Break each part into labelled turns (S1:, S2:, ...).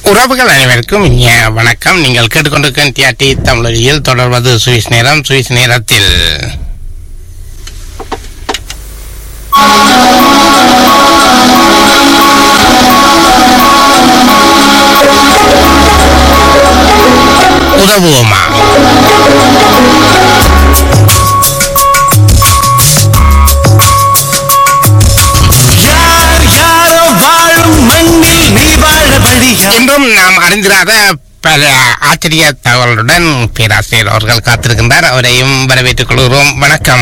S1: உறவுகள் அனைவருக்கும் இனிய வணக்கம் நீங்கள் கேட்டுக்கொண்டிருக்கும் டிஆர்டி தமிழொலியில் தொடர்வது சுவிஸ் நேரம் சுவிஸ் நேரத்தில் உதவுவோமா
S2: யார் யாரோ வாழும் மண்ணில் நீ வாழ வழியா
S1: இன்றும் நாம் அறிந்திராத பல ஆச்சரிய தகவலுடன் பேராசிரியர் அவர்கள் காத்திருக்கின்றார் அவரையும் வரவேற்றுக் கொள்கிறோம் வணக்கம்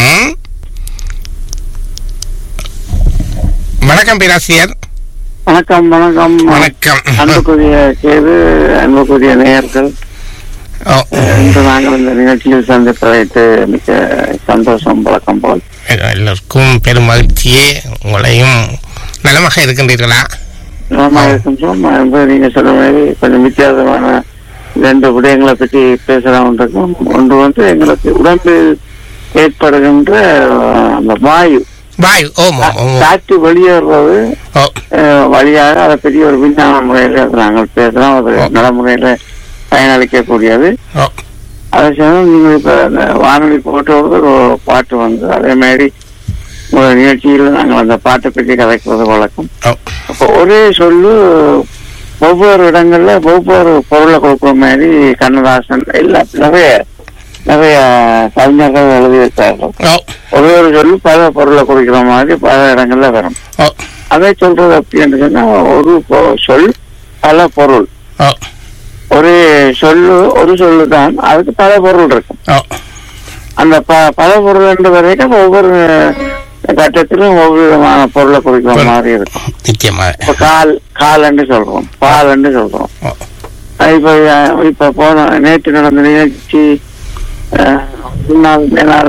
S1: வணக்கம் பேராசிரியர்
S3: வணக்கம் வணக்கம்
S1: வணக்கம்
S3: அன்புக்குரிய கேது அன்புக்குரிய நேயர்கள்
S1: ஓ,
S3: இன்று நாங்கள் இந்த நிகழ்ச்சியில் சந்திப்பதைத்து மிக்க சந்தோஷம் வழக்கம் போல்
S1: எல்லோருக்கும் பெரும் மகிழ்ச்சியே உங்களையும் நலமாக இருக்கின்றீர்களா
S3: நலமாக இருக்கின்றோம் வந்து நீங்க சொன்ன மாதிரி கொஞ்சம் வித்தியாசமான ரெண்டு விடயங்களை பற்றி பேசலாம் இருக்கோம் ஒன்று வந்து எங்களுக்கு உடம்பில் ஏற்படுகின்ற அஹ், அந்த வாயு
S1: வாயு ஓம் ஓம், ஓம்
S3: காற்று வெளியேறுவது
S1: ஓ
S3: அஹ், வழியாக அதை பெரிய ஒரு விஞ்ஞான முறையில் அதை நாங்கள் பேசலாம் அது நடைமுறையில் பயனளிக்கக்கூடியது
S1: ஓ
S3: அதே சமயம் நீங்க இப்ப இந்த வானொலி போட்டோடு ஒரு பாட்டு வந்து அதே மாதிரி ஒரு நிகழ்ச்சியில் நாங்கள் அந்த பாட்டை பற்றி கதைக்கிறது வழக்கம்
S1: ஓ
S3: அப்போ ஒரே சொல்லு ஒவ்வொரு இடங்கள்ல ஒவ்வொரு பொருளை கொடுக்குற மாதிரி கண்ணதாசன் எல்லா நிறைய நிறைய கவிஞர்கள் எழுதியிருக்கார்கள்
S1: ஓ
S3: ஒரே ஒரு சொல்லு பல பொருளை குறிக்கிற மாதிரி பல இடங்கள்ல வரும்
S1: ஓ
S3: அதை சொல்றது அப்படின்னு சொன்னா ஒரு பொ- சொல் பல பொருள்
S1: ஓ
S3: ஒரு சொல்லு ஒரு சொல்லு தான் அதுக்கு பல பொருள் இருக்கும்
S1: ஓ
S3: அந்த ப பல பொருள் என்று வரைக்கும் ஒவ்வொரு கட்டத்திலும் ஒவ்வொரு விதமான பொருளை குறிக்கிற
S1: பொருள்.
S3: மாதிரி இருக்கும்
S1: நிச்சயமாக
S3: இப்ப கால் கால் சொல்றோம் பால் சொல்றோம்
S1: ஓ
S3: அஹ் இப்ப அஹ் இப்ப போன நேற்று நடந்த நிகழ்ச்சி அஹ், முன்னாள் மேலாள்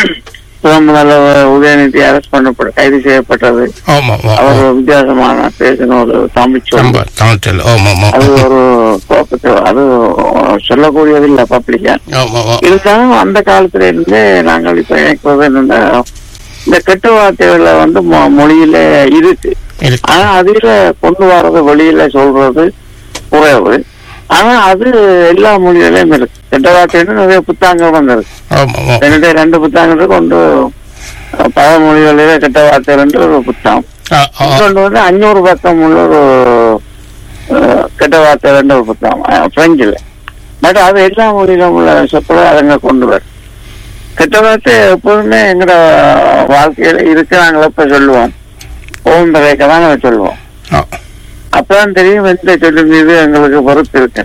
S3: முதல்வர் உதயநிதி அரெஸ்ட் பண்ணப்பட கைது செய்யப்பட்டது
S1: ஓம் ஓம் ஓம்
S3: அவர்
S1: ஓம்
S3: ஒரு வித்தியாசமான பேசின ஒரு தமிழ் சொல்
S1: ரொம்ப தமிழ் ஓம் ஓம் ஓம்
S3: அது ஒரு கோபத்தை அது சொல்லக்கூடியது இல்ல பப்ளிக்கா
S1: ஓம் ஓம் ஓம்
S3: இருந்தாலும் அந்த காலத்துல இருந்தே நாங்கள் இப்ப இணைப்பது என்னன்னா இந்த கெட்ட வார்த்தைகள்ல வந்து மொ- மொழியில இருக்கு
S1: இருக்கு
S3: ஆனா அதுல கொண்டு வர்றது வெளியில சொல்றது குறைவு ஆனா அது எல்லா மொழியிலயும் இருக்கு கெட்ட வார்த்தைன்னு நிறைய புத்தாங்கள் வந்து இருக்கு
S1: ஓம் ஓம் ஓம்
S3: என்னுடைய ரெண்டு புத்தாங்கள் கொண்டு அஹ், பல மொழிகளில கெட்ட வார்த்தைகள் ஒரு புத்தகம்
S1: ஓ ஓ
S3: இன்னொன்று வந்து அஞ்சூறு பக்கம் உள்ள ஒரு அஹ், கெட்ட வார்த்தை ரெண்டு ஒரு புத்தகம் அஹ், பிரெஞ்சுல பட் அது எல்லா மொழியிலும் உள்ள சொற்களை அதுங்க கொண்டு வரும் கெட்ட வார்த்தை எப்போதுமே எங்கட வாழ்க்கையில இருக்கு நாங்கள் எப்ப சொல்லுவோம் ஓம் பிறக்க தான் நாங்கள் சொல்லுவோம்
S1: ஓ
S3: அப்பதான் தெரியும் எந்த சொல்லு மீது எங்களுக்கு பொறுப்பு இருக்கு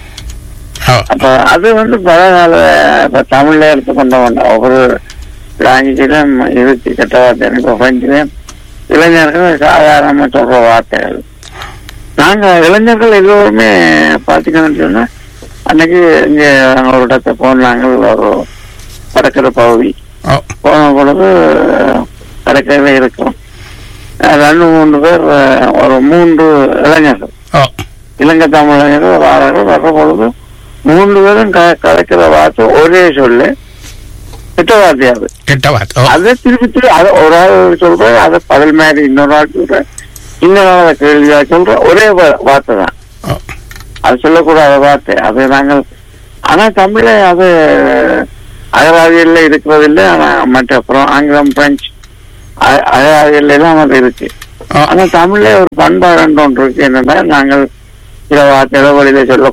S1: ஓ
S3: அப்ப அது வந்து பல கால இப்ப தமிழ்ல எடுத்துக்கொண்ட வேண்டாம் ஒவ்வொரு லாங்குவேஜிலும் இருக்கு கெட்ட வார்த்தை இப்போ பிரெஞ்சிலும் இளைஞர்கள் சாதாரணமா சொல்ற வார்த்தைகள் நாங்க இளைஞர்கள் எல்லோருமே பாத்தீங்கன்னு சொன்னா அன்னைக்கு இங்க நாங்க ஒரு இடத்த போனாங்க ஒரு கடற்கரை பகுதி
S1: ஓ
S3: போன பொழுது கடற்கரையில இருக்கிறோம் அஹ் ரெண்டு மூன்று பேர் அஹ், ஒரு மூன்று இளைஞர்கள்
S1: ஓ
S3: இலங்கை தமிழர்கள் வாரர்கள் வர்ற பொழுது மூன்று பேரும் க- கலக்கிற வார்த்தை ஒரே சொல்லு கிட்ட வார்த்தையாது
S1: கெட்ட வார்த்தை ஓ
S3: அதை திருப்பி திருப்பி அதை ஒரு ஆள் சொல்ற அதை பதில் மாதிரி இன்னொரு ஆள் சொல்ற இன்னொரு ஆள் அதை கேள்வியா சொல்ற ஒரே வா- வார்த்தை தான்
S1: ஓ
S3: அது சொல்லக்கூடாத வார்த்தை அது நாங்கள் ஆனா தமிழ்ல அது அகராதியில இருக்கிறது இல்லை ஆனா மற்ற அப்புறம் ஆங்கிலம் பிரெஞ்சு அ- அகராதியில எல்லாம் அது இருக்கு
S1: ஓ
S3: ஆனா தமிழ்ல ஒரு பண்பாடு ஒன்று இருக்கு என்னன்னா நாங்கள் சில வார்த்தைகளை வழியில சொல்ல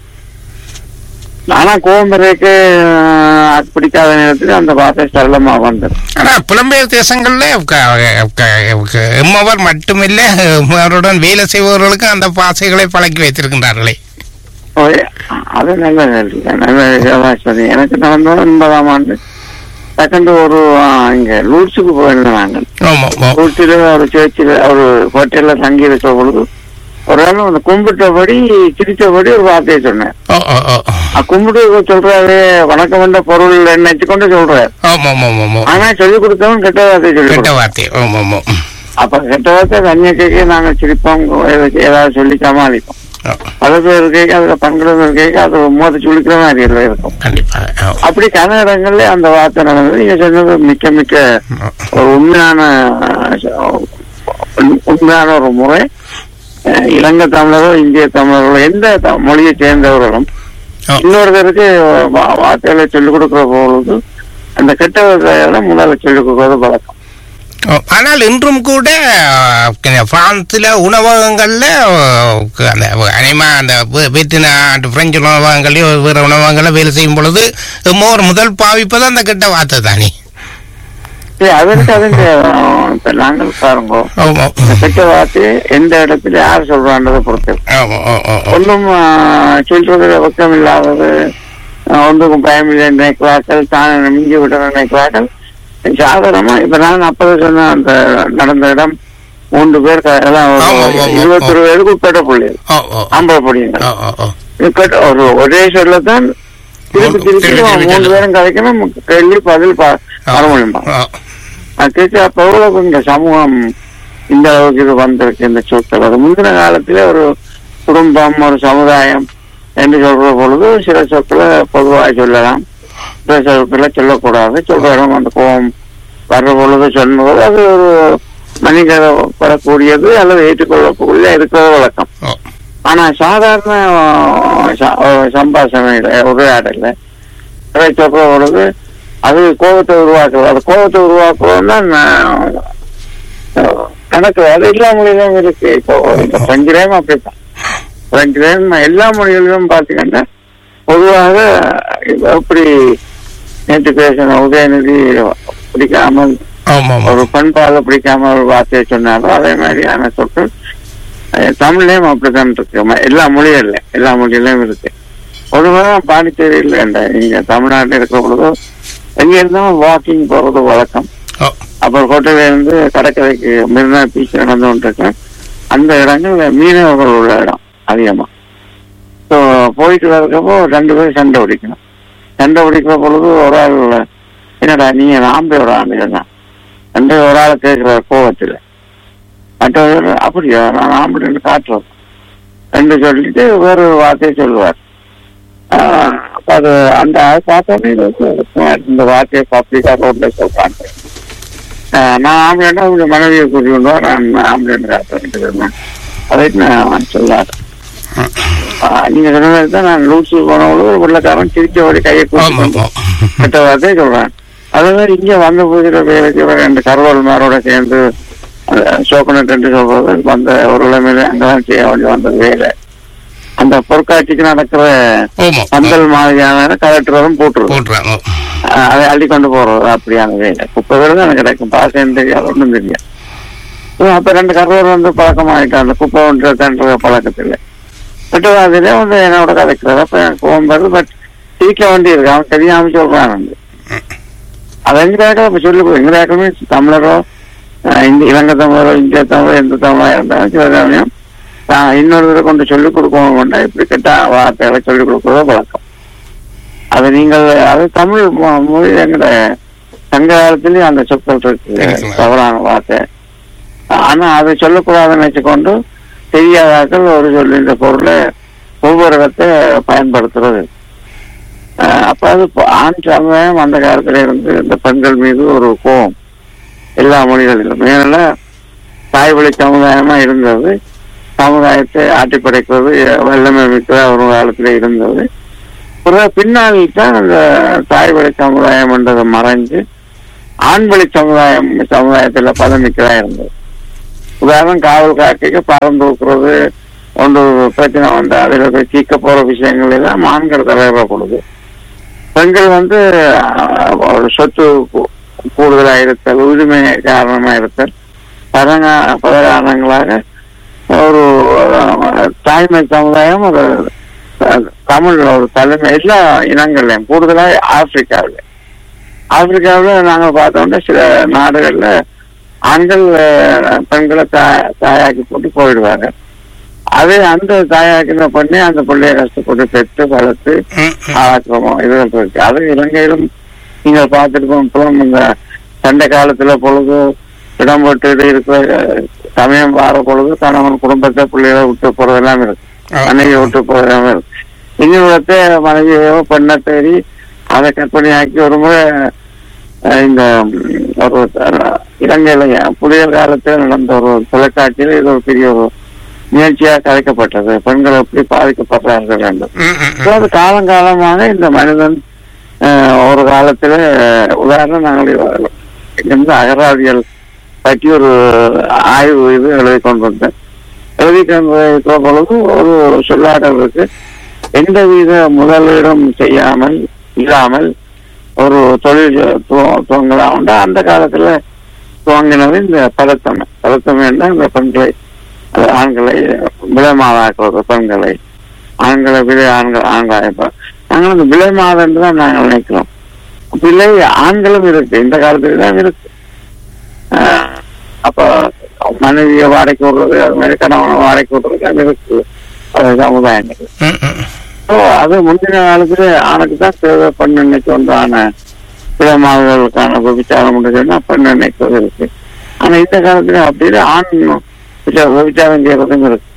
S3: ஆனா கோம்பரைக்கு அது பிடிக்காத நேரத்தில் அந்த வார்த்தை சரளமா வந்துடும்
S1: ஆனா புலம்பெயர் தேசங்கள்ல க- க- க- எம்மவர் மட்டுமில்ல அவருடன் வேலை செய்பவர்களுக்கும் அந்த பாசைகளை பழக்கி வைத்திருக்கின்றார்களே
S3: ஓய், அது நல்ல கேள்வி. நல்ல யோகாசனை. எனக்கு நடந்த ஒன்பதாம் ஆண்டு செகண்ட் ஒரு ஆ, இங்க லூட்ஸுக்கு போயிருந்தோம் நாங்கள்
S1: ஆமா ஆமா
S3: லூட்ஸில் ஒரு சேர்ச்சில் ஒரு ஹோட்டல்ல தங்கி இருக்கிற பொழுது ஒரு ஆள் அந்த கும்பிட்டபடி சிரித்தபடி ஒரு வார்த்தையை சொன்னேன்
S1: ஓ ஓ ஓ
S3: அ, கும்பிட்டு சொல்றாரு வணக்கம் என்ற பொருள் என்ன வச்சுக்கொண்டு சொல்றாரு
S1: ஆமா ஆமா ஆமா ஆமா
S3: ஆனா சொல்லிக் கொடுத்தவன் கெட்ட வார்த்தை சொல்லி
S1: கெட்ட
S3: கொடுத்தான்.
S1: வார்த்தை ஆமா ஆமா
S3: அப்ப கெட்ட வார்த்தை தண்ணியை கேட்க நாங்க சிரிப்போம் ஏதாவது ஏதாவது சொல்லி சமாளிப்போம்
S1: ஓ,
S3: பல பேர் கேட்க அதுல பண்றது கேட்க அது மோத சுழிக்கிற மாதிரி எல்லாம் இருக்கும்
S1: கண்டிப்பாக ஓ,
S3: அப்படி கன இடங்கள்ல அந்த வார்த்தை நடந்தது நீங்க சொன்னது மிக்க மிக்க
S1: ஓ,
S3: ஒரு உண்மையான அஹ், உண்மையான ஒரு முறை அஹ், இலங்கை தமிழரோ இந்திய தமிழர்களோ எந்த த- மொழியை சேர்ந்தவர்களும்
S1: ஓ.
S3: இன்னொருத்தருக்கு வா- வார்த்தைகளை சொல்லிக் கொடுக்கிற பொழுது அந்த கெட்ட வார்த்தைகளை முதல்ல சொல்லிக் கொடுக்கறது பழக்கம்
S1: ஓ, ஆனால் இன்றும் கூட அஹ், பிரான்ஸ்ல உணவகங்கள்ல அஹ், அந்த அனிமா அந்த வெ- வெற்றிநாட்டு பிரெஞ்சு உணவகங்களையோ வேறு உணவகங்கள வேலை செய்யும் பொழுது மோர் முதல் பாவிப்பது அந்த கெட்ட வார்த்தை தானே
S3: சரி, அதற்கு அதுக்கு அஹ், இப்ப நாங்கள் பாருங்க
S1: ஆமா.
S3: இந்த கெட்ட வார்த்தை எந்த இடத்துல யார் சொல்றான்றதை பொறுத்து
S1: ஆமா, ஆ, ஆ, ஆ.
S3: ஒன்றும் ஆஹ், சொல்றது வெக்கம் இல்லாதது ஆஹ், ஒன்றுக்கும் பயமில்லை நினைக்கிறார்கள் தான் மிஞ்சி விட நினைக்கிறார்கள் சாதாரணமா இப்ப நான் அப்பவே சொன்ன அந்த நடந்த இடம் மூன்று பேர் க- எல்லாம் ஒரு
S1: ஆமா, ஆமா, ஆமா.
S3: இருபத்தொரு பேருக்கு உட்பட்ட பிள்ளைகள்
S1: ஓ, ஓ.
S3: ஆம்பளை பிள்ளைங்க
S1: ஓ, ஓ, ஓ.
S3: உட்பட்ட ஒரு ஒரே சொல்லத்தான் திருப்பி
S1: மூணு-
S3: திருப்பி
S1: திருப்பி திருப்பி
S3: மூணு
S1: சொல்லு.
S3: பேரும் கிடைக்கணும் கேள்வி பதில் ப-
S1: ஆ.
S3: வர முடியுமா
S1: ஆ.
S3: கேட்டு அப்ப எவ்வளவு இந்த சமூகம் இந்த அளவுக்கு இது வந்திருக்கு இந்த சொற்கள் அது முந்தின காலத்துல ஒரு குடும்பம் ஒரு சமுதாயம் என்று சொல்ற பொழுது சில சொற்களை பொதுவாக சொல்லலாம் சில சொற்களை சொல்லக்கூடாது சொல்ற இடம் அந்த கோபம் வர்ற பொழுது சொல்லும்போது அது ஒரு மனிதப்படக்கூடியது அல்லது ஏற்றுக்கொள்ளக்கூடிய இருக்கிற வழக்கம்
S1: ஓ.
S3: ஆனா சாதாரண அஹ், ச- அஹ், சம்பாஷணையில உரையாடல அதை சொல்ற பொழுது அது கோபத்தை உருவாக்குறது அது கோபத்தை உருவாக்குறது தான் நடக்குது அது எல்லா மொழியிலும் இருக்கு இப்போ இந்த பிரெஞ்சிலையும் அப்படித்தான் பிரெஞ்சிலையும் எல்லா மொழிகளிலும் பாத்தீங்கன்னா பொதுவாக இப்ப எப்படி நேற்று பேசின உதயநிதி பிடிக்காமல்
S1: ஆமா, ஆமா.
S3: ஒரு பண்பாக பிடிக்காம ஒரு வார்த்தையை சொன்னாலும் அதே மாதிரியான சொற்கள் அஹ், தமிழ்லயும் அப்படித்தான் இருக்கு ம- எல்லா மொழிகள்ல எல்லா மொழியிலயும் இருக்கு பொதுவாக பாண்டிச்சேரியில் இந்த இங்க தமிழ்நாட்டில் இருக்கிற பொழுது எங்க இருந்தாலும் வாக்கிங் போறது வழக்கம்
S1: ஓ.
S3: அப்புறம் கோட்டையில இருந்து கடற்கரைக்கு மெரினா பீச் நடந்து கொண்டிருக்கேன் அந்த இடங்கள் மீனவர்கள் உள்ள இடம் அதிகமா ஸோ போயிட்டு வரக்கப்போ ரெண்டு பேரும் சண்டை பிடிக்கணும் சண்டை பிடிக்கிற பொழுது ஒரு ஆள் என்னடா நீ ஆம்பளை ஒரு ஆண்டு தான் ரெண்டு ஒரு ஆள் கேட்கிற கோவத்தில் மற்றவர் அப்படியா நான் ஆம்பளைன்னு காட்டுறோம் ரெண்டு சொல்லிட்டு வேற ஒரு வார்த்தையை சொல்லுவார் ஆஹ் அப்ப அது அந்த ஆள் பார்த்தோன்னே இது வந்து இந்த வார்த்தையை பப்ளிக்கா ரோட்ல சொல்றாங்க ஆஹ் நான் ஆம்பளைன்னா அவங்க மனைவியை கூட்டி கொண்டு வா, நான் ஆம்பளைன்னு காட்டுறேன் அதை நான் சொல்லாரு ஆஹ் நீங்க சொன்ன மாதிரி தான் நான் லூசு போனவங்களும் ஒரு வெள்ளக்காரன் சிரிச்ச வழி கையை
S1: ஆமா,
S3: கூட்டி
S1: ஆமா.
S3: கெட்ட வார்த்தையை சொல்றேன் அதே மாதிரி இங்க வந்த புதிய வேலைக்கு வர ரெண்டு கருவாள்மாரோட சேர்ந்து சோக்கனட் என்று சொல்றது வந்த ஒரு இளமையில அங்கதான் செய்ய வேண்டி வந்த வேலை அந்த பொற்காட்சிக்கு நடக்கிற
S1: ஆமா.
S3: பந்தல் மாதிரியான கலெக்டரும் போட்டுருவோம்
S1: போட்டுறேன். ஓ.
S3: அதை அள்ளி கொண்டு போறது அப்படியான வேலை குப்பை வேலை தான் எனக்கு கிடைக்கும் பாசம் தெரியாது ஒன்றும் தெரியாது So, அப்ப ரெண்டு கருவர் வந்து பழக்கமாயிட்டான் அந்த குப்பை ஒன்று தன்ற பழக்கத்தில் பட் அதுல வந்து என்னோட கதைக்கிறது அப்ப எனக்கு கோவம் வருது பட் சிரிக்க வேண்டி இருக்கு அவன் தெரியாம சொல்றான் வந்து அது எங்கிறாக்க இப்ப சொல்லி எங்கிறாக்கமே தமிழரோ அஹ், இந்த இலங்கை தமிழரோ இந்திய தமிழோ எந்த தமிழா இருந்தாலும் சில சமயம் தான் இன்னொருத்தரை கொண்டு சொல்லிக் கொடுக்கவும் வேண்டாம் இப்படி கெட்ட வார்த்தைகளை சொல்லிக் கொடுக்கறதோ பழக்கம் அது நீங்கள் அது தமிழ் மொ- மொழி எங்கட சங்க காலத்திலயும் அந்த சொற்கள் இருக்கு
S1: இருக்குல்ல.
S3: தவறான வார்த்தை ஆனா அதை சொல்லக்கூடாதுன்னு வச்சுக்கொண்டு தெரியாதாக்கள் ஒரு சொல்லின்ற பொருளை ஒவ்வொரு இடத்தை பயன்படுத்துறது அஹ் அப்ப அது ப- ஆண் சமுதாயம் அந்த காலத்துல இருந்து இந்த பெண்கள் மீது ஒரு கோபம் எல்லா மொழிகளிலும் மேல தாய்வழி சமுதாயமா இருந்தது சமுதாயத்தை ஆட்டி படைக்கிறது வல்லமை மிக்க ஒரு காலத்துல இருந்தது பிறகு பின்னால் தான் அந்த தாய்வழி சமுதாயம் என்றதை மறைஞ்சு ஆண்வழி சமுதாயம் சமுதாயத்துல பதமிக்கிறதா இருந்தது உதாரணம் காவல் காக்கைக்கு பறந்து தூக்குறது ஒன்று பிரச்சனை வந்து அதில் போய் தீர்க்க போற விஷயங்கள் எல்லாம் ஆண்கள் தலைவர பொழுது பெண்கள் வந்து அஹ், ஒரு சொத்து கூ- கூடுதலா இருத்தல் உரிமை காரணமா இருத்தல் பல கா- பல காரணங்களாக ஒரு அஹ், தாய்மை சமுதாயம் ஒரு அஹ், தமிழ் ஒரு தலைமை எல்லா இனங்கள்லயும் கூடுதலா ஆப்பிரிக்காவில் ஆப்பிரிக்காவில் நாங்கள் பார்த்தோம்னா சில நாடுகள்ல ஆண்கள் அஹ், பெண்களை தா- தாயாக்கி போட்டு போயிடுவாங்க அதே அந்த தாயாக்கின பண்ணி அந்த பிள்ளைய கஷ்டப்பட்டு பெற்று வளர்த்து
S1: ம், ம்.
S3: ஆக்கிரமம் இதுகள் இருக்கு அது இலங்கையிலும் நீங்க பார்த்துருக்கோம் இப்பவும் இந்த சண்டை காலத்துல பொழுது இடம் போட்டு இருக்கிற அஹ், சமயம் வார பொழுது கணவன் குடும்பத்தை பிள்ளைகளை விட்டு போறதெல்லாம் இருக்கு
S1: ஆ.
S3: மனைவியை விட்டு போறதெல்லாம் இருக்கு இன்னொருத்த மனைவியோ பெண்ணை தேடி அதை கற்பனையாக்கி ஒரு முறை அஹ், இந்த ம், ஒரு அஹ், இலங்கையில புதிய காலத்தில் நடந்த ஒரு தொலைக்காட்சியில் இது ஒரு பெரிய ஒரு நிகழ்ச்சியாக கலைக்கப்பட்டது பெண்கள் எப்படி பாதிக்கப்படுறார்கள் என்று
S1: ம், ம்,
S3: So,
S1: ம்.
S3: அது காலங்காலமாக இந்த மனிதன் அஹ், ஒரு காலத்துல உதாரணம் நாங்கள் இந்த அகராதியல் பற்றி ஒரு ஆய்வு இது எழுதி கொண்டு வந்தேன் எழுதி கொண்டு இருக்கிற பொழுது ஒரு சொல்லாடல் இருக்கு எந்தவித முதலீடும் செய்யாமல் இல்லாமல் ஒரு தொழில் துவ- துவங்கலாம் உண்டு அந்த காலத்துல துவங்கினது இந்த பதத்தமை பதத்தமைன்னா இந்த பெண்களை அது ஆண்களை விலைமாதாக்குறது பெண்களை ஆண்களை விலை ஆண்கள் ஆண்கள் இப்ப நாங்கள் அந்த விலை மாதம் தான் நாங்கள் நினைக்கிறோம் விலை ஆண்களும் இருக்கு இந்த காலத்துல தான் இருக்கு ஆஹ் அப்ப மனைவியை வாடகைக்கு விடுறது அது மாதிரி கணவனை வாடகைக்கு விடுறது அது இருக்கு அது சமுதாயங்கள்
S1: ம், ம்.
S3: So, அது முந்தின காலத்துல ஆணுக்கு தான் தேவை பெண் இன்னைக்கு ஒன்றான பிறமாதர்களுக்கான விபச்சாரம் சொன்னா பெண் நினைக்கிறது இருக்கு ஆனா இந்த காலத்துல அப்படி ஆண் விபச்சா- விபச்சாரம் செய்யறதும் இருக்கு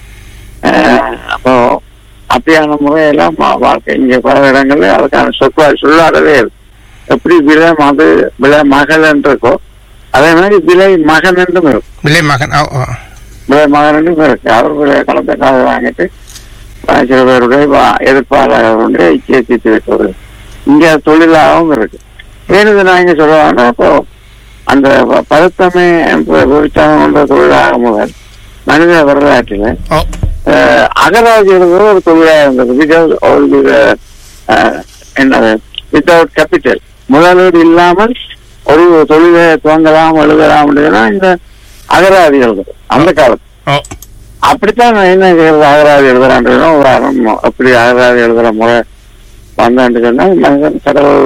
S3: ஆஹ் அப்போ அப்படியான முறையெல்லாம் வா- வாழ்க்கை இங்க பல இடங்கள்ல அதுக்கான சொற்கா சொல்லாடவே இருக்கு எப்படி விலை மது விலை மகள் என்று இருக்கோ அதே மாதிரி விலை மகன் என்றும் இருக்கும்
S1: விலை மகன் ஓ, ஓ.
S3: விலை மகன் என்றும் இருக்கு அவர் விலை கலந்த காதை வாங்கிட்டு அஹ் சில பேருடைய வா- எதிர்ப்பாளர்களுடைய இச்சையை தீர்த்து வைக்கிறது இங்க தொழிலாகவும் இருக்கு ஏன் இதை நான் இங்க சொல்லுவாங்கன்னா இப்போ அந்த ப- பதத்தமே என்ற விவசாயம் என்ற தொழிலாக முதல் மனித வரலாற்றில்
S1: ஓ
S3: அஹ் அகராதி எழுதுறது ஒரு தொழிலாக இருந்தது விதவுட் ஒரு வித அஹ், என்னது வித்தவுட் கேபிட்டல் முதலீடு இல்லாமல் ஒரு தொழிலை துவங்கலாம் எழுதலாம் இந்த அகராதி எழுதுறது அந்த காலத்து
S1: ஓ
S3: அப்படித்தான் நான் என்ன செய்யறது அகராதி எழுதுறான்றதும் உதாரணம் அப்படி அகராதி எழுதுற முறை வந்தான்னு சொன்னா மனிதன் கடவுள்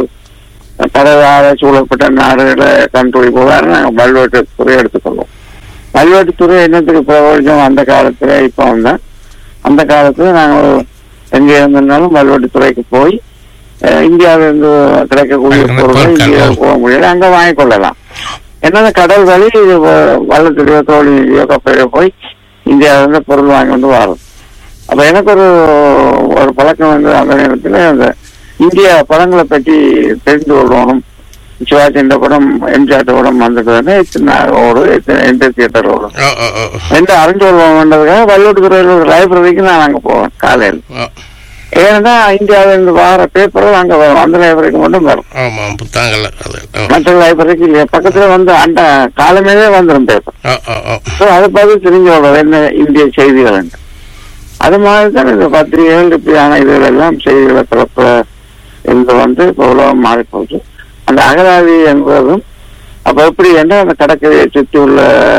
S3: கடவுளால சூழப்பட்ட நாடுகளை கண்ட்ரோல் போவாரு நாங்கள் பல்வேட்டு துறை எடுத்துக்கொள்வோம் பல்வேட்டு துறை என்னத்துக்கு பிரயோஜனம் அந்த காலத்துல இப்போ வந்தா அந்த காலத்துல நாங்கள் எங்க இருந்திருந்தாலும் பல்வேட்டு துறைக்கு போய் அஹ், இந்தியாவில இருந்து கிடைக்கக்கூடிய
S1: அங்க
S3: பொருளை
S1: பொருட்கள்.
S3: இந்தியாவுக்கு போக முடியாது அங்க வாங்கிக் கொள்ளலாம் என்னன்னா கடல் வழி வ- வள்ளத்துலையோ தோழியோ கப்பலையோ போய் இந்தியாவில இருந்து பொருள் வாங்கி கொண்டு வரும் அப்ப எனக்கு ஒரு ஒரு பழக்கம் வந்து அந்த நேரத்துல அந்த இந்தியா படங்களை பற்றி தெரிந்து கொள்ளணும் சிவாஜி இந்த படம் எம்ஜிஆர் படம் வந்துட்டு இத்தனை ஓடு இத்தனை எந்த தியேட்டர் ஓடும்
S1: ஓ ஓ ஓ
S3: என்று அறிஞ்சு கொள்வோம்ன்றதுக்காக வல்லூட்டுத்துறையில் ஒரு லைப்ரரிக்கு நான் அங்க போவேன் காலையில்
S1: ஓ
S3: ஏன்னா இந்தியாவில இருந்து வார பேப்பரும் அங்க வரும் அந்த லைப்ரரிக்கு மட்டும் வரும்
S1: ஆமாம் புத்தகங்கள் அது ஓ
S3: மற்ற லைப்ரரிக்கு இல்லையா பக்கத்துல வந்து அந்த காலமேலே வந்துடும் பேப்பர்
S1: ஓ ஓ ஓ
S3: ஸோ அதை பார்த்து தெரிஞ்சு கொள்வது என்ன இந்திய செய்திகள் என்று அது மாதிரி தான் இந்த பத்திரிகைகள் இப்படியான இதுகள் எல்லாம் செய்திகளை பிறப்ப இருந்து வந்து இப்போ உலகம் மாறி போச்சு அந்த அகராதி என்பதும் அப்ப எப்படி என்று அந்த கடற்கரையை சுற்றி உள்ள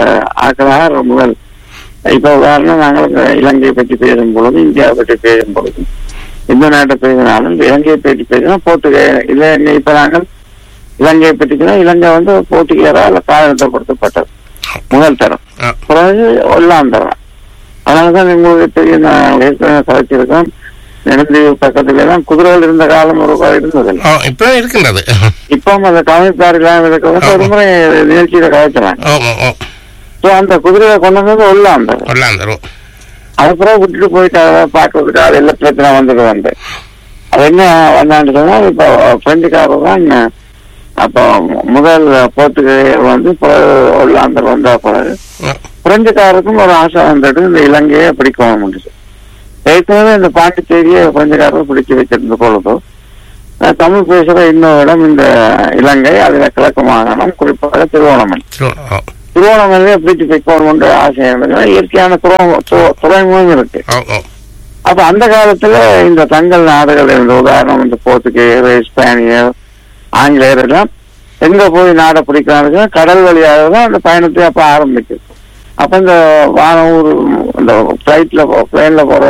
S3: ஆக்களாக முதல் இப்ப உதாரணம் நாங்கள் இந்த இலங்கையை பற்றி பேசும் பொழுது இந்தியாவை பற்றி பேசும் பொழுது இந்த நாட்டை பேசினாலும் இந்த இலங்கையை பற்றி பேசினா போர்த்துகே இலங்கை இப்ப நாங்கள் இலங்கையை பற்றினா இலங்கை வந்து போர்த்துகேயரால் காலநிலைப்படுத்தப்பட்டது முதல் தரம்
S1: ஆ
S3: பிறகு ஒல்லாம் தரம் அதனாலதான் உங்களுக்கு தெரியும் நான் ஏற்கனவே கதைச்சிருக்கேன் நெடுந்தீவு பக்கத்துல தான் குதிரைகள் இருந்த காலம் ஒரு காலம் இருந்தது
S1: ஓ இப்போ இருக்கின்றது
S3: இப்போ அந்த கவனிப்பார் இல்லாம இருக்கிறது ஒரு முறை நிகழ்ச்சியில கதைச்சாங்க
S1: ஓ ஓ ஓ
S3: ஸோ அந்த குதிரையை கொண்டு வந்தது ஒல்லாம் தரம்
S1: கொள்ளாந்தரும்
S3: அதுக்கப்புறம் விட்டுட்டு போயிட்டு அதை பார்க்கறதுக்கு அது எல்லாம் பிரச்சனை வந்துட்டு வந்து அது என்ன வந்தான்னு சொன்னா இப்போ பிரெஞ்சுக்காரர் தான் அப்போ முதல் போர்த்துகேயர் வந்து ஒல்லாந்தர் வந்தா பிறகு பிரெஞ்சுக்காரருக்கும் ஒரு ஆசை வந்துட்டு இந்த இலங்கையை பிடிக்க முடியுது ஏற்கனவே இந்த பாண்டிச்சேரியை பிரெஞ்சுக்காரர் பிடிச்சு வச்சிருந்த பொழுது அஹ், தமிழ் பேசுற இன்னொரு இடம் இந்த இலங்கை அதுல கிழக்கு மாகாணம் குறிப்பாக திருவோணமலை
S1: ஓ
S3: திருவோணமலையை பிடிச்சு வைக்கணும்ன்ற ஆசை இருந்தது இயற்கையான துறை து- துறைமுகம் இருக்கு
S1: ஓ ஓ
S3: அப்ப அந்த காலத்துல இந்த தங்கள் நாடுகள் இருந்த உதாரணம் இந்த போர்த்துகேயர் இஸ்பானியர் ஆங்கிலேயர் எல்லாம் எங்க போய் நாடை பிடிக்கிறாங்க கடல் வழியாக தான் அந்த பயணத்தை அப்ப ஆரம்பிக்குது அப்ப இந்த வானூர் இந்த பிளைட்ல பிளேன்ல போற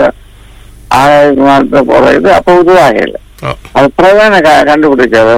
S3: ஆகாய விமானத்துல போற இது அப்ப உருவாக இல்லை
S1: ஓ
S3: அது பிறகுதான் க- கண்டுபிடிச்சாரு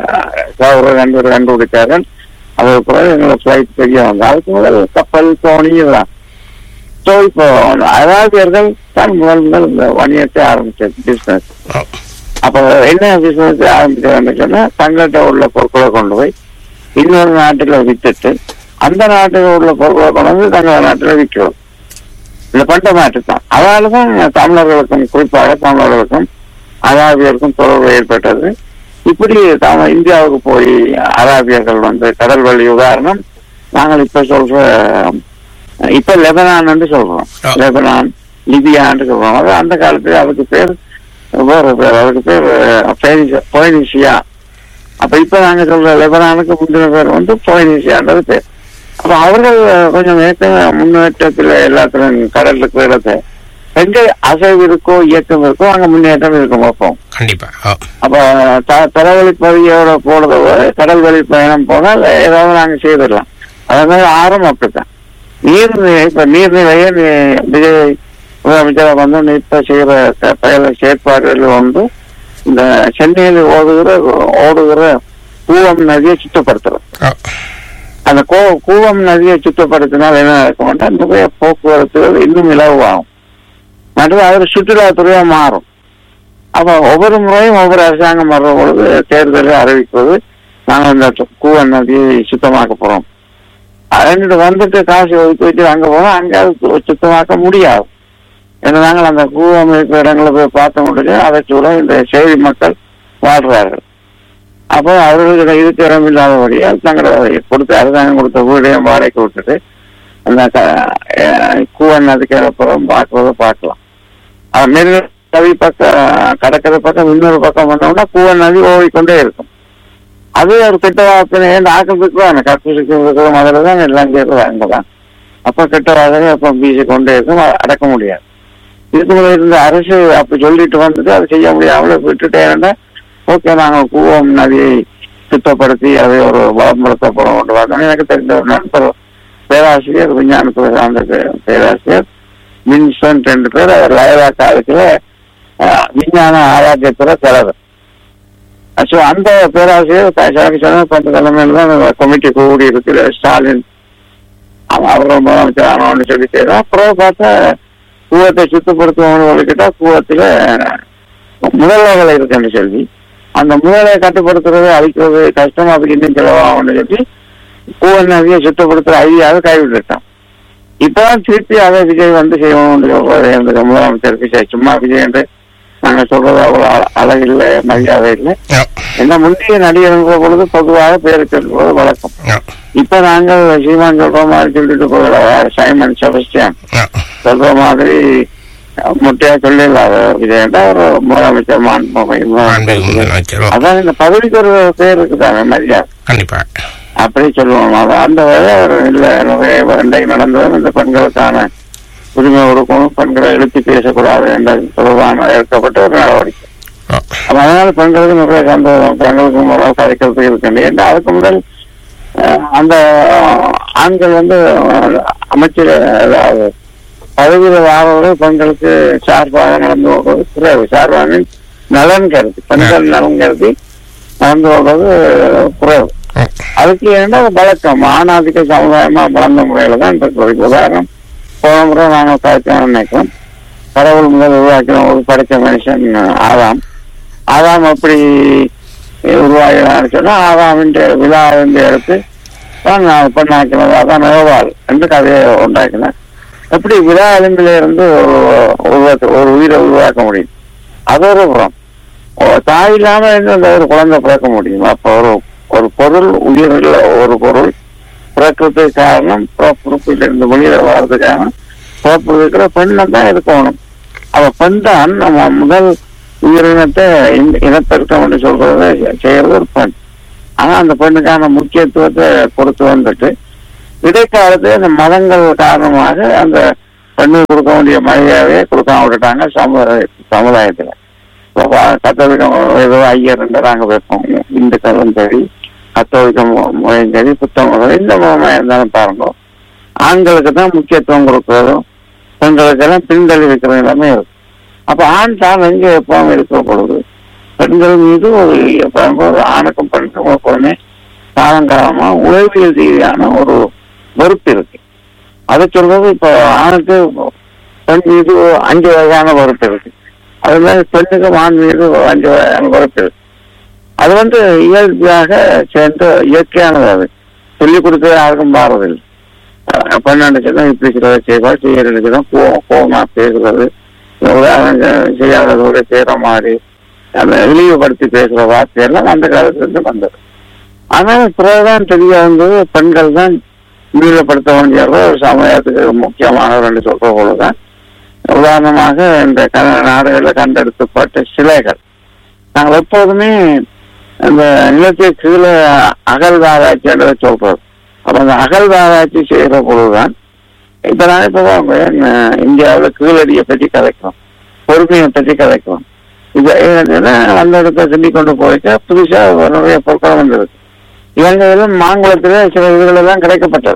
S3: கௌரவ கண்டு கண்டுபிடிச்சாரு அது பிறகு எங்களை பிளைட் தெரிய வந்தது அதுக்கு முதல் கப்பல் தோணி இதெல்லாம் ஸோ இப்போ அராபியர்கள் தான் முதல் முதல் இந்த வணிகத்தை ஆரம்பிச்சது பிசினஸ்
S1: ஓ
S3: அப்போ என்ன பிசினஸ் ஆரம்பிச்சாங்கன்னு சொன்னா தங்கள்கிட்ட உள்ள பொருட்களை கொண்டு போய் இன்னொரு நாட்டுல வித்துட்டு அந்த நாட்டுல உள்ள பொருட்களை கொண்டு வந்து தங்கள் நாட்டுல விற்கிறோம் இந்த பண்ட மாட்டு தான் அதனால தான் தமிழர்களுக்கும் குறிப்பாக தமிழர்களுக்கும் அராபியருக்கும் தொடர்பு ஏற்பட்டது இப்படி தாம இந்தியாவுக்கு போய் அராபியர்கள் வந்து கடல் வழி உதாரணம் நாங்கள் இப்ப சொல்ற இப்ப லெபனான் சொல்றோம்
S1: ஆ.
S3: லெபனான் லிபியான்னு சொல்றோம் அது அந்த காலத்துல அதுக்கு பேர் வேற பேர் அதுக்கு பேர் போயினிஷியா அப்ப இப்ப நாங்க சொல்ற லெபனானுக்கு முந்தின பேர் வந்து போயினிஷியான்றது பேர் அப்ப அவர்கள் கொஞ்சம் ஏற்கனவே முன்னேற்றத்துல எல்லாத்துலயும் கடலுக்கு இடத்தை எங்க அசைவு இருக்கோ இயக்கம் இருக்கோ அங்க முன்னேற்றம் இருக்கும் பார்ப்போம்
S1: கண்டிப்பா ஓ
S3: அப்ப த- தலவழி பகுதியோட போறத விட கடல் வழி பயணம் போனால் ஏதாவது நாங்க செய்திடலாம் அதனால ஆரம் அப்படித்தான் நீர்நிலை இப்ப நீர்நிலையை நீ- விஜய் முதலமைச்சராக வந்து இப்ப செய்யற த- பயண செயற்பாடுகள் வந்து இந்த சென்னையில் ஓடுகிற ஓடுகிற கூவம் நதியை சுத்தப்படுத்துறது
S1: ஓ
S3: அந்த கோ கூவம் நதியை சுத்தப்படுத்தினால் என்ன நடக்கும்னா நிறைய போக்குவரத்துகள் இன்னும் இலவாகும் மற்றும் அது ஒரு சுற்றுலாத்துறையா மாறும் அப்ப ஒவ்வொரு முறையும் ஒவ்வொரு அரசாங்கம் வர்ற பொழுது தேர்தலை அறிவிப்பது நாங்கள் இந்த கூவம் நதியை சுத்தமாக்க போறோம் ரெண்டு வந்துட்டு காசு ஒதுக்கி வச்சு அங்க போனா அங்க அது சுத்தமாக்க முடியாது ஏன்னா நாங்கள் அந்த கூவம் இருக்கிற இடங்களை போய் பார்த்த முடியும் அதை சூழ இந்த செய்தி மக்கள் வாழ்றார்கள் அப்போ அவர்களுக்கு இதுக்கு இடம் இல்லாதபடியால் தங்களை கொடுத்த அரசாங்கம் கொடுத்த வீடையும் வாடகைக்கு விட்டுட்டு அந்த க- அஹ் கூவன் நதிக்கு அப்புறம் பார்க்கறத பார்க்கலாம் அது நெல் நதி பக்கம் கடற்கரை பக்கம் இன்னொரு பக்கம் வந்தோம்னா கூவன் நதி ஓடிக்கொண்டே இருக்கும் அது ஒரு கெட்ட வாசனை இந்த ஆக்கிறதுக்கு தான் கற்பூசிக்கு இருக்கிற அதில் தான் எல்லாம் சேர்றது அங்கே தான் அப்போ கெட்ட வாசனை அப்போ வீசி கொண்டே இருக்கும் அதை அடக்க முடியாது இதுக்கு முன்னாடி இருந்த அரசு அப்படி சொல்லிட்டு வந்துட்டு அதை செய்ய முடியாமல விட்டுட்டேன்னா ஓகே நாங்கள் கூவம் நதியை சுத்தப்படுத்தி அதை ஒரு வளம்படுத்த போறோம் கொண்டு வந்தோம் எனக்கு தெரிந்த ஒரு நண்பர் பேராசிரியர் விஞ்ஞானத்துறை சார்ந்த பே- பேராசிரியர் வின்சன் ரெண்டு பேர் அவர் லயலா காலத்துல அஹ், விஞ்ஞான ஆராய்ச்சித்துறை தலைவர் ஸோ அந்த பேராசிரியர் சாமி சொன்ன பத்து தலைமையில் தான் அந்த கமிட்டி கூடி இருக்கு ஸ்டாலின் அவன் அவர் முதலமைச்சர் ஆனவன்னு சொல்லி செய்யறோம் அப்புறம் பார்த்தா கூவத்தை சுத்தப்படுத்துவோம்னு சொல்லிக்கிட்டா கூவத்துல முதலைகள் இருக்குன்னு சொல்லி அந்த முதலை கட்டுப்படுத்துறது அழிக்கிறது கஷ்டம் அதுக்கு இன்னும் செலவாகும்னு சொல்லி கூவன் நதியை சுத்தப்படுத்துற ஐடியாவை கைவிட்டுட்டான் இப்பதான் திருப்பி அதை விஜய் வந்து செய்யணும்னு சொல்றது எங்களுக்கு முதலமைச்சர் விஜய் சும்மா விஜய் என்று நாங்க சொல்றது அவ்வளவு அழ- அழகில்லை மரியாதை இல்லை
S1: ஓ
S3: என்ன முந்தைய நடிகர்ன்ற பொழுது பொதுவாக பேரு சொல்வது வழக்கம்
S1: ஓ
S3: இப்ப நாங்கள் சீமான் சொல்ற மாதிரி சொல்லிட்டு போகிற சைமன் செபஸ்டியான்
S1: ஓ
S3: சொல்ற மாதிரி அஹ், முட்டையா சொல்லிடலாத விஜயண்டா ஒரு முதலமைச்சர்
S1: மாண்புமிகு
S3: மாண்பு
S1: முதலமைச்சர் ஓ
S3: அதான் இந்த பதவிக்கு ஒரு பேர் இருக்குதாங்க மரியாதை
S1: கண்டிப்பா
S3: அப்படி சொல்லுவோம் அது அந்த வேலை ஒரு இல்ல நிறைய இன்றைக்கு நடந்தது இந்த பெண்களுக்கான உரிமை கொடுக்கணும் பெண்களை எழுப்பி பேசக்கூடாது என்ற தொடர்பான எடுக்கப்பட்ட ஒரு நடவடிக்கை
S1: ஓ
S3: அப்ப அதனால பெண்களுக்கு நிறைய சந்தோஷம் பெண்களுக்கு முதல் கதைக்கிறது இருக்கு ஏன்னா அதுக்கு முதல் அஹ், அந்த ஆண்கள் வந்து அஹ், அமைச்சர் அதாவது பதவியில் வாரவர்கள் பெண்களுக்கு சார்பாக நடந்து கொள்வது குறைவு சார்பாக நலன் கருதி பெண்கள் நலன் கருதி நடந்து கொள்வது குறைவு
S1: ஓ
S3: அதுக்கு என்ன வழக்கம் ஆணாதிக்க சமுதாயமா வளர்ந்த முறையில தான் இருக்கு உதாரணம் போன முறை நாங்கள் படைச்சோம் நினைக்கிறோம் கடவுள் முதல் உருவாக்கின ஒரு படைச்ச மனுஷன் ஆதாம் ஆதாம் அப்படி உருவாகினான்னு சொன்னா ஆதாமின் விழா வந்து எடுத்து தான் நான் பெண்ணாக்கினது அதான் நோவாள் என்று கதையை உண்டாக்கினேன் எப்படி விழா எலும்பில இருந்து ஒரு உருவாக்க ஒரு உயிரை உருவாக்க முடியும் அது ஒரு புறம் ஒரு தாய் இல்லாம இருந்து அந்த ஒரு குழந்தை பிறக்க முடியும் அப்ப ஒரு ஒரு பொருள் உயிரில் ஒரு பொருள் பிறக்கிறதுக்கு காரணம் பிறப்பில் இருந்து வெளியில வர்றதுக்கான பிறப்பு இருக்கிற பெண்ணை தான் இருக்கணும் அவ பெண் தான் நம்ம முதல் உயிரினத்தை இன- இனப்பெருக்கம் சொல்றத செய்யறது ஒரு பெண் ஆனா அந்த பெண்ணுக்கான முக்கியத்துவத்தை கொடுத்து வந்துட்டு இடைக்காலத்துல இந்த மதங்கள் காரணமாக அந்த பெண்ணுக்கு கொடுக்க வேண்டிய மரியாதையை கொடுக்காம விட்டுட்டாங்க சமுதாய சமுதாயத்துல இப்போ வா- கத்தோலிக்கம் ஏதோ ஐயர் நாங்க வைப்போம் இந்துக்களும் சரி கத்தோலிக்க மு- முறையும் சரி புத்த முறை இந்த முறைமா இருந்தாலும் பாருங்க ஆண்களுக்கு தான் முக்கியத்துவம் கொடுக்கறதும் பெண்களுக்கெல்லாம் பின்தள்ளி வைக்கிற நிலைமை இருக்கு அப்ப ஆண் தான் எங்க எப்பவும் இருக்கிற பொழுது பெண்கள் மீது ஒரு எப்பவும் ஒரு ஆணுக்கும் பெண்ணுக்கும் எப்பவுமே காலங்காலமா உளவியல் ரீதியான ஒரு வெறுப்பு இருக்கு அதை சொல்றது இப்போ ஆணுக்கு பெண் மீது அஞ்சு வகையான வெறுப்பு இருக்கு அது மாதிரி பெண்ணுக்கு ஆண் மீது அஞ்சு வகையான வெறுப்பு இருக்கு அது வந்து இயல்பாக சேர்ந்து இயற்கையானது அது சொல்லிக் கொடுக்க யாருக்கும் மாறதில்லை அஹ் பெண் நினைச்சதான் இப்படி சிலதை செய்வா செய்ய நினைச்சதான் கோவம் கோவமா பேசுறது உதாரணம் செய்யாததோட செய்யற மாதிரி அந்த இழிவுபடுத்தி பேசுற வார்த்தையெல்லாம் அந்த காலத்துல இருந்து வந்தது ஆனால் பிறகுதான் தெரிய வந்தது பெண்கள் தான் மீளப்படுத்த வேண்டியது ஒரு சமயத்துக்கு முக்கியமான ரெண்டு சொல்ற போலதான் உதாரணமாக இந்த க- நாடுகளில் கண்டெடுக்கப்பட்ட சிலைகள் நாங்கள் எப்போதுமே அந்த நிலத்தை கீழே அகழ்வாராய்ச்சி என்றதை சொல்றோம் அப்ப அந்த அகழ்வாராய்ச்சி செய்யற பொழுதுதான் இப்ப நான் இப்ப இந்தியாவில் கீழடியை பற்றி கதைக்கிறோம் பொறுமையை பற்றி கதைக்கிறோம் இது என்னன்னா அந்த இடத்த சொல்லி கொண்டு போயிட்டு புதுசா நிறைய பொருட்கள் வந்திருக்கு இலங்கையிலும் மாங்குளத்திலே சில இதுகள் எல்லாம் கிடைக்கப்பட்டது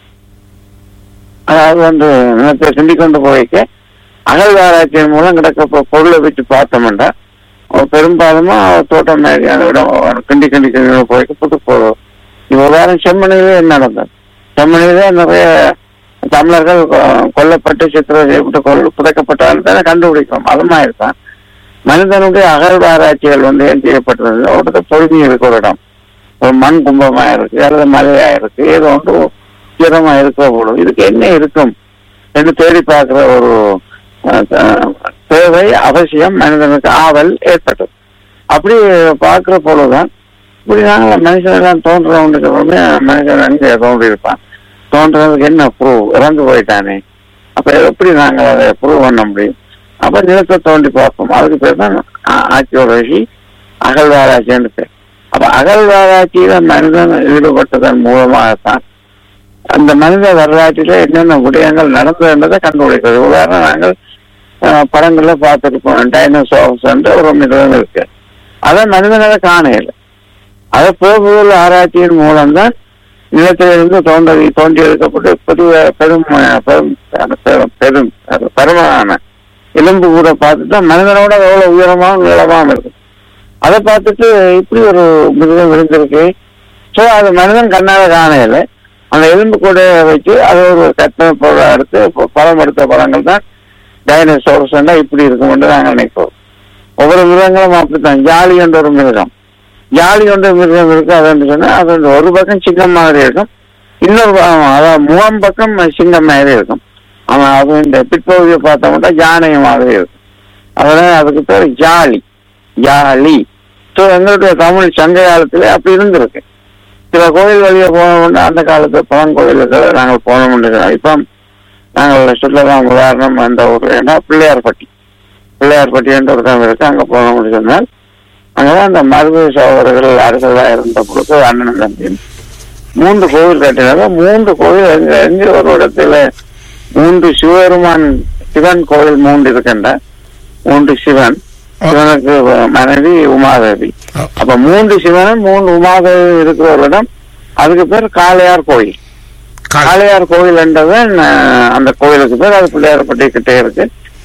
S3: அதாவது வந்து நிலத்தை சிண்டி கொண்டு போய்க்க அகழ்வாராய்ச்சியின் மூலம் கிடைக்க பொ- பொருளை வச்சு பார்த்தோம்னா பெரும்பாலும் தோட்டம் மாதிரியான இடம் கிண்டி கிண்டி கிண்டி போய்க்க புது பொருள் இது உதாரணம் செம்மணியிலே என்ன நடந்தது செம்மணியிலே நிறைய தமிழர்கள் கொ- கொல்லப்பட்டு சித்திரை செய்யப்பட்டு கொல்ல புதைக்கப்பட்டாலும் தானே கண்டுபிடிக்கிறோம் அது மாதிரி தான் மனிதனுடைய அகழ்வாராய்ச்சிகள் வந்து ஏன் செய்யப்பட்டது ஒரு பொறுமை இருக்கு ஒரு இடம் ஒரு மண் கும்பமா இருக்கு அல்லது மலையா இருக்கு ஏதோ ஒன்று உயரமா இருக்கிற போலும் இதுக்கு என்ன இருக்கும் என்று தேடி பார்க்கிற ஒரு அஹ், அஹ், தேவை அவசியம் மனிதனுக்கு ஆவல் ஏற்பட்டது அப்படி பார்க்கிற போலதான் இப்படி நாங்கள் மனுஷனெல்லாம் தோன்றவனுக்கு மனுஷன் எங்க தோன்றி இருப்பான் தோன்றதுக்கு என்ன ப்ரூவ் இறந்து போயிட்டானே அப்ப எப்படி நாங்கள் அதை ப்ரூவ் பண்ண முடியும் அப்ப நிலத்தை தோண்டி பார்ப்போம் அதுக்கு பேர் தான் ஆர்கியோலஜி அகழ்வாராய்ச்சின்னு பேர் அப்ப அகழ்வாராய்ச்சியில மனிதன் ஈடுபட்டதன் மூலமாகத்தான் அந்த மனித வரலாற்றில என்னென்ன விடயங்கள் நடந்தது என்பதை கண்டுபிடிக்கிறது உதாரணம் நாங்கள் அஹ், படங்கள்ல பார்த்துருப்போம் டைனோசார்ஸ் ஒரு மிருகம் இருக்கு அதை மனிதனால காணையில அதை போகுதல் ஆராய்ச்சியின் மூலம்தான் நிலத்திலிருந்து தோன்றி தோண்டி எடுக்கப்பட்டு பெரிய பெரும் அஹ், பெரும் பெரும் பெரும் பருமனான எலும்பு கூட பார்த்துட்டு மனிதனோட எவ்வளவு உயரமாகவும் நீளமாகவும் இருக்கும் அதை பார்த்துட்டு இப்படி ஒரு மிருகம் விழுந்திருக்கு ஸோ அது மனிதன் கண்ணால காணையில அந்த எலும்பு கூட வச்சு அது ஒரு கட்டண பொருளாக எடுத்து ப- படம் எடுத்த படங்கள் தான் டைனோசோர்ஸ் இப்படி இருக்கும் என்று நாங்கள் நினைக்கிறோம் ஒவ்வொரு மிருகங்களும் அப்படித்தான் ஜாலி என்ற ஒரு மிருகம் ஜாலி என்ற மிருகம் இருக்கு அது சொன்னா அது வந்து ஒரு பக்கம் சிங்கம் மாதிரி இருக்கும் இன்னொரு பக்கம் அதாவது முகம் பக்கம் சிங்கம் மாதிரி இருக்கும் ஆனா அது இந்த பிற்பகுதியை பார்த்தோம்னா யானை மாதிரி இருக்கும் அதனால அதுக்கு பேர் ஜாலி ஜாலி ஸோ எங்களுடைய தமிழ் சங்க காலத்துல அப்படி இருந்திருக்கு சில கோயில் வழியே போனோம்னா அந்த காலத்து பழங்கோயில்கள் நாங்கள் போனோம்னு இப்போ நாங்கள் சொல்லலாம் உதாரணம் அந்த ஒரு ஏன்னா பிள்ளையார்பட்டி பிள்ளையார்பட்டி என்ற ஒரு இடம் இருக்கு அங்கே போனோம்னு சொன்னால் அங்கதான் அந்த மருது சகோதரர்கள் அரசராக இருந்த பொழுது அண்ணன் தம்பி மூன்று கோவில் கட்டினாங்க மூன்று கோவில் எங்க எங்க ஒரு இடத்துல மூன்று சிவபெருமான் சிவன் கோவில் மூன்று இருக்கின்ற மூன்று சிவன் சிவனுக்கு மனைவி உமாதேவி அப்ப மூன்று சிவனும் மூன்று உமாதேவி இருக்கிற ஒரு இடம் அதுக்கு பேர் காளையார் கோயில்
S1: கால்-
S3: காளையார் கோயில் என்றது அஹ், அந்த கோயிலுக்கு பேர் அது பிள்ளையார்பட்டி கிட்டே இருக்கு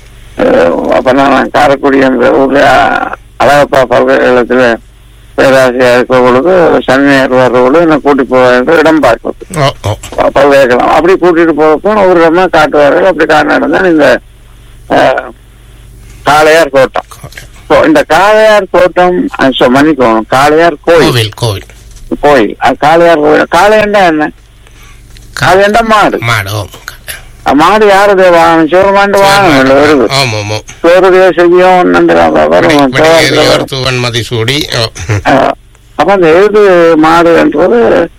S3: அஹ், அப்ப நான் காரைக்குடி என்ற ஊர்ல அஹ், அழகப்பா பல்கலைக்கழகத்துல பேராசிரியர் இருக்கிற பொழுது சனி ஞாயிறு வர்ற பொழுது என்ன கூட்டி போவாங்க இடம் பார்க்கிறது
S1: ஓ ஓ
S3: பல்கலைக்கழகம் அப்படி கூட்டிட்டு போறப்போ ஒரு இடமா காட்டுவார்கள் அப்படி காட்டின இடம் தான் இந்த அஹ், காளையார் தோட்டம் So, இந்த காளையார் தோட்டம் அஹ், so, மன்னிக்கணும் காளையார் கோயில்
S1: கோவில் கோவில்
S3: கோயில் அது காளையார் கோயில் காளையண்டா என்ன காளையண்டா மாடு
S1: மாடு ஓ
S3: அஹ் மாடு யாருடைய வாகனம் சிவருமாண்டு வாகனம் இல்லை வருது
S1: ஆமா ஆமா
S3: சோறுடைய செய்யும் வரும்
S1: வடிவேலியோர் தூவன் மதிசூடி ஓ
S3: அஹ், அப்ப அந்த எழுது மாடு என்றது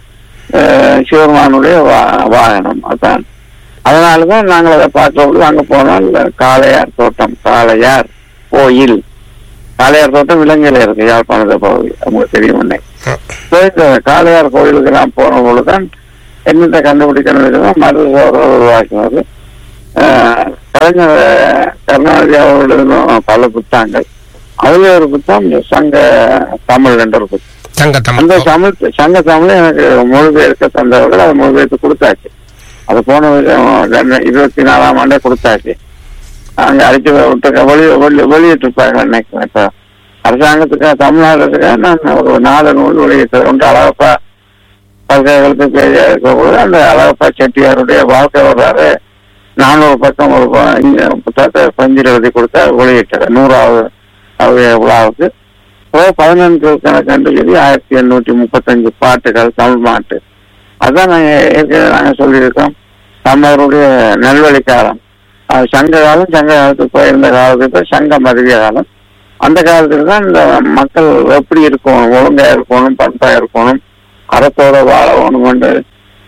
S3: அஹ், சிவருமானுடைய வா- வாகனம் அதான் அதனாலதான் நாங்கள் அதை பார்க்கறது அங்க போனால் காளையார் தோட்டம் காளையார் கோயில் காளையார் தோட்டம் இலங்கையில இருக்கு யாழ்ப்பாணத்தை பகுதி உங்களுக்கு தெரியும் உடனே
S1: ஓ.
S3: So, இந்த காளையார் கோயிலுக்கு நான் போன பொழுதுதான் என்னத்தை கண்டுபிடிக்கணும் மருது சோதரம் உருவாக்கினது ஆஹ், கலைஞர் கருணாநிதி அவர்கள் எழுதின பல புத்தகங்கள் அதுல ஒரு புத்தகம் இந்த சங்க தமிழ் என்ற ஒரு புத்தகம்
S1: தங்க
S3: அந்த
S1: தமிழ்
S3: தமிழ் சங்க தமிழ் எனக்கு மொழிபெயர்க்க தந்தவர்கள் அதை மொழிபெயர்த்து கொடுத்தாச்சு அது போன வருஷம் ரெண்டு- இருபத்தி நாலாம் ஆண்டே கொடுத்தாச்சு அங்க அடிச்சு விட்டு வெளி வெளி வெளியிட்டிருப்பாங்க நினைக்கிறேன் இப்ப அரசாங்கத்துக்கு தமிழ்நாட்டுக்கு நான் ஒரு நாலு நூல் வெளியிட்டது ஒன்று அழகப்பா பல்கலைக்கழகத்துக்கு பேரியா இருக்கும்போது அந்த அழகப்பா செட்டியாருடைய வாழ்க்கை வரலாறு நானூறு பக்கம் ஒரு ப- இங்க புத்தகத்தை பஞ்சில் எழுதி கொடுத்தா வெளியிட்டது நூறாவது அவருடைய விழாவுக்கு இப்போ பதினஞ்சு கணக்கு சொல்லி ஆயிரத்தி எண்ணூற்றி முப்பத்தஞ்சு பாட்டுகள் தமிழ் பாட்டு அதான் நாங்க ஏற்கனவே நாங்க சொல்லியிருக்கோம் தமிழருடைய நல்வழி காலம் அது சங்க காலம் சங்க காலத்துக்கு போயிருந்த காலத்துக்கு பேர் சங்க மருவிய காலம் அந்த காலத்துல தான் இந்த மக்கள் எப்படி இருக்கணும் ஒழுங்கா இருக்கணும் பண்பா இருக்கணும் அறத்தோட வாழணும் கொண்டு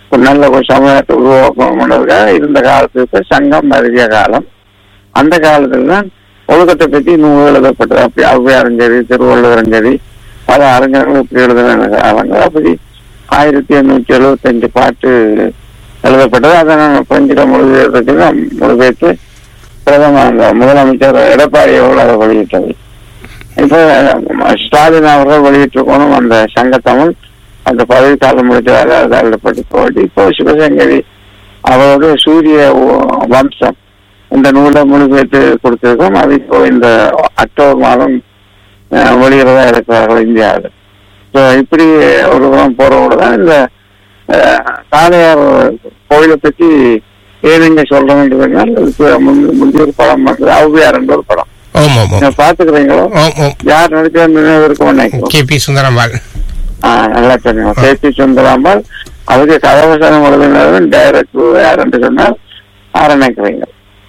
S3: ஒரு நல்ல ஒரு சமூகத்தை உருவாக்கணுன்றதுக்காக இருந்த காலத்துக்கு சங்கம் மருதிய காலம் அந்த காலத்துல தான் ஒழுக்கத்தை பற்றி நூல் எழுதப்பட்டது அப்படி ஔவையாரும் சரி திருவள்ளுவரும் சரி பல அறிஞர்கள் இப்படி எழுதின காலங்கள் அப்படி ஆயிரத்தி எண்ணூற்றி எழுபத்தஞ்சு பாட்டு எழுதப்பட்டது அதை நான் பிரெஞ்சில் மொழிபெயர்த்து மொழிபெயர்த்து பிரதம அந்த முதலமைச்சர் எடப்பாடி அவர்கள் அதை வெளியிட்டது இப்போ அஹ், ஸ்டாலின் அவர்கள் வெளியிட்டிருக்கணும் அந்த சங்கத்தமிழ் அந்த பதவி காலம் முடிச்சதாக அது எழுதப்பட்டு போட்டு இப்போ சிவசங்கரி அவரோட சூரிய வ- வம்சம் இந்த நூலை மொழிபெயர்த்து கொடுத்திருக்கோம் அது இப்போ இந்த அக்டோபர் மாதம் அஹ், வெளியிடறதா இருக்கிறார்கள் இந்தியாவில் ஸோ இப்படி ஒரு புறம் போறவோட தான் இந்த அஹ், காளையார் கோயிலை பற்றி ஏனுங்க சொல்றேன்னு முந்தைய ஒரு படம் வந்து ஔவையார் என்ற ஒரு படம்
S1: ஓம் ஓம் ஓம்
S3: நீங்க பாத்துக்கிறீங்களோ
S1: ஓம் ஓம்
S3: யார் நடிக்கிற நினைவு இருக்கும் நினைக்கிறோம்
S1: கே பி சுந்தரம்பாள்
S3: ஆ, நல்லா தெரியும் கேபி சுந்தராம்பாள் அதுக்கு கதவசனம் எழுதினதும் டைரக்டர் யாருன்னு சொன்னால் யாரை நினைக்கிறீங்க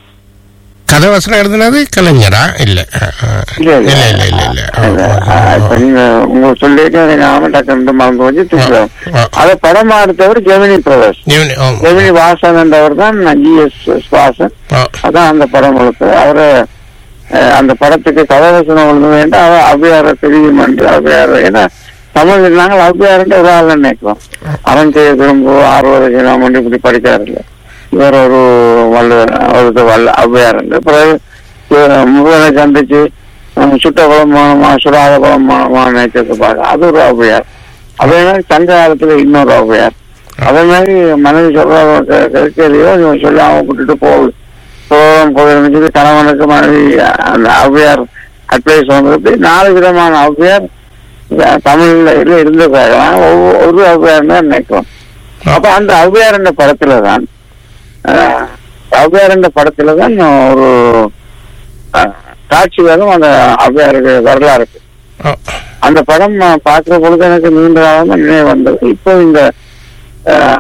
S1: கதவசனம் எழுதுனது கலைஞரா இல்ல அஹ், அஹ்.
S3: இல்ல
S1: இல்ல இல்ல இல்ல இல்ல
S3: இல்ல.
S1: ஓ,
S3: ஆ,
S1: ஓ,
S3: இப்ப
S1: ஓ.
S3: நீங்க உங்க சொல்லிட்டு நீங்க ஆமா டக்கு மறந்து வச்சு திருப்பி
S1: ஆ.
S3: அதை படமா எடுத்தவர் ஜெமினி பிரதர்ஸ்
S1: இவனு- ஓம்,
S3: ஜெமினி வாசன் என்றவர் தான் ஜிஎஸ் வாசன்
S1: ஓ,
S3: அதான் அந்த படம் கொடுத்து அவரு அஹ், அந்த படத்துக்கு கதவசனம் எழுத வேண்டாம் அவ அவ்வியார தெரியும் என்று அவ்வியார ஏன்னா தமிழ் நாங்கள் அவ்வியாருன்ற ஒரு ஆள் நினைக்கிறோம் அவன் செய்ய திரும்ப ஆர்வம் செய்யலாம் என்று இப்படி படிக்காருல்ல இவர் ஒரு வல்லுவர் ஒரு வல்ல அவ்வியார் என்று பிறகு இவர் முருகனை சந்திச்சு அஹ், சுட்ட குளமானமா சுடாத குளமானமா நினைச்சது பார்க்க அது ஒரு ஔவையார் அதே மாதிரி சங்க காலத்துல இன்னொரு ஔவையார் அதே மாதிரி மனைவி சொல்ற கருக்கையிலையோ இவன் சொல்லி அவன் விட்டுட்டு போகுது சோழம் கோவில் சொல்லி கணவனுக்கு மனைவி அந்த ஔவையார் அட்வைஸ் வந்தது நாலு விதமான ஔவையார் அஹ், தமிழ்ல இதுல இருந்திருக்காங்க ஒவ்வொரு ஒரு ஔவையார் தான் நினைக்கிறோம் அப்ப அந்த ஔவையார் என்ற படத்துல தான் அஹ், ஔவையார் என்ற படத்துல தான் ஒரு அஹ், காட்சி வரும் அந்த ஔவையாருக்கு வரலாறு இருக்கு
S1: ஓ.
S3: அந்த படம் நான் பார்க்கிற பொழுது எனக்கு நீண்ட காலமா நினைவு வந்தது இப்போ இந்த அஹ்,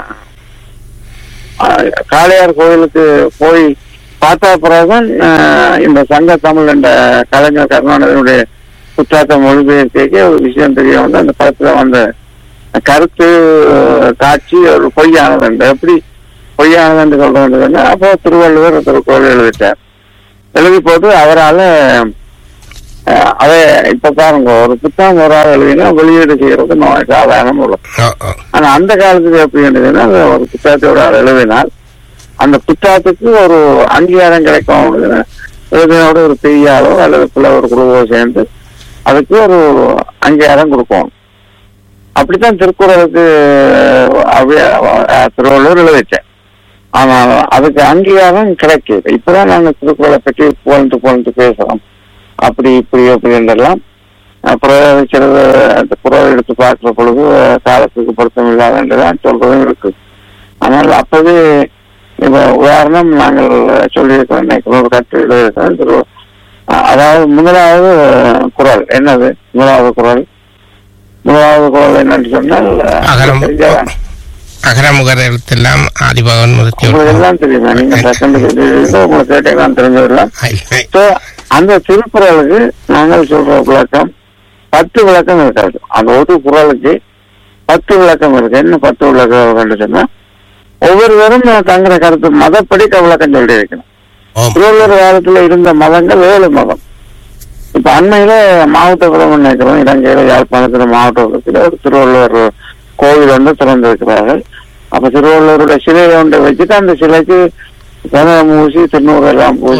S3: அஹ், காளையார் கோயிலுக்கு போய் பார்த்த பிறகுதான் அஹ், இந்த சங்க தமிழ் என்ற கலைஞர் கருணாநிதியுடைய குற்றாத்த மொழிபெயர்த்தேக்கு ஒரு விஷயம் தெரிய வந்து அந்த படத்துல வந்த கருத்து அஹ், காட்சி ஒரு பொய்யானது என்று எப்படி பொய்யானது என்று சொல்றது அப்போ திருவள்ளுவர் திருக்குறள் எழுதிட்டார் எழுதி போட்டு அவரால அஹ், அதை இப்ப பாருங்க ஒரு புத்தகம் ஒரு ஆள் எழுதினா வெளியீடு செய்யறது நோ- சாதாரணம் உள்ள
S1: ஓ, ஓ.
S3: ஆனா அந்த காலத்துக்கு எப்படி இருந்ததுன்னா அது ஒரு புத்தகத்தை ஒரு ஆள் எழுதினால் அந்த புத்தகத்துக்கு ஒரு அங்கீகாரம் கிடைக்கும் அப்படின்னா, எழுதினோட ஒரு பெரியாளோ அல்லது பிள்ளை ஒரு குழுவோ சேர்ந்து அதுக்கு ஒரு அங்கீகாரம் கொடுக்கும் அப்படித்தான் திருக்குறளுக்கு அவ்வையா- அஹ் திருவள்ளுவர் எழுதிட்டேன் ஆனா அதுக்கு அங்கீகாரம் கிடைக்குது இப்பதான் நாங்க திருக்குறளை பற்றி புகழ்ந்து புகழ்ந்து பேசுறோம் அப்படி இப்படி அப்படின்றெல்லாம் அப்புறம் சிலது அந்த குரல் எடுத்து பார்க்கிற பொழுது அஹ், காலத்துக்கு பொருத்தம் இல்லாதன்றதான் சொல்றதும் இருக்கு ஆனால் அப்பவே இப்ப உதாரணம் நாங்கள் சொல்லியிருக்கோம் நினைக்கிறோம் ஒரு கட்டு எழுதியிருக்கோம் திரு அஹ், அதாவது முதலாவது குரல் என்னது முதலாவது குரல் முதலாவது குரல் என்னன்னு சொன்னால் அஹ்,
S1: அகரம்
S3: தெரிஞ்சா-
S1: அகரமுகர எழுத்தெல்லாம் ஆதிபகவன் முதத்தி
S3: உங்களுக்கு எல்லாம் தெரியுமா நீங்க செகண்ட் உங்களுக்கு கேட்டெல்லாம் தெரிஞ்சதெல்லாம் So, அந்த திருக்குறளுக்கு நாங்கள் சொல்ற விளக்கம் பத்து விளக்கம் இருக்காது அந்த ஒரு குறளுக்கு பத்து விளக்கம் இருக்கு என்ன பத்து விளக்கம் சொன்னா ஒவ்வொருவரும் தங்கிற கருத்து மதப்படி க- விளக்கம் சொல்லி இருக்கணும்
S1: ஓம்
S3: திருவள்ளுவர் காலத்துல இருந்த மதங்கள் ஏழு மதம் இப்ப அண்மையில மாவட்ட குளம் நினைக்கிறோம் இலங்கையில யாழ்ப்பாணத்துல மாவட்டத்தில் ஒரு திருவள்ளுவர் கோவில் வந்து திறந்திருக்கிறார்கள் அப்ப திருவள்ளுவருடைய சிலையை ஒன்றை வச்சுட்டு அந்த சிலைக்கு கனக மூசி திருநூறு எல்லாம் பூசி